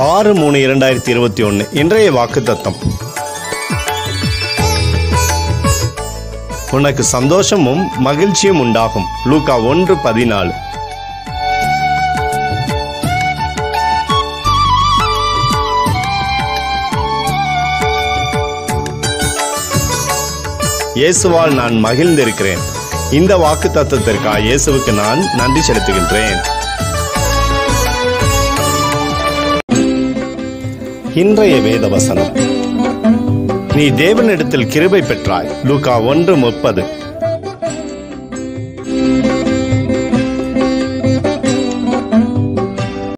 ஆறு மூணு இரண்டாயிரத்தி இருபத்தி ஒன்று இன்றைய வாக்கு தத்தம் உனக்கு சந்தோஷமும் மகிழ்ச்சியும் உண்டாகும் லூகா ஒன்று பதினாலு இயேசுவால் நான் மகிழ்ந்திருக்கிறேன் இந்த வாக்கு தத்துவத்திற்காக இயேசுவுக்கு நான் நன்றி செலுத்துகின்றேன் இன்றைய வேத வசனம் நீ தேவனிடத்தில் கிருபை பெற்றாய் லூகா ஒன்று முப்பது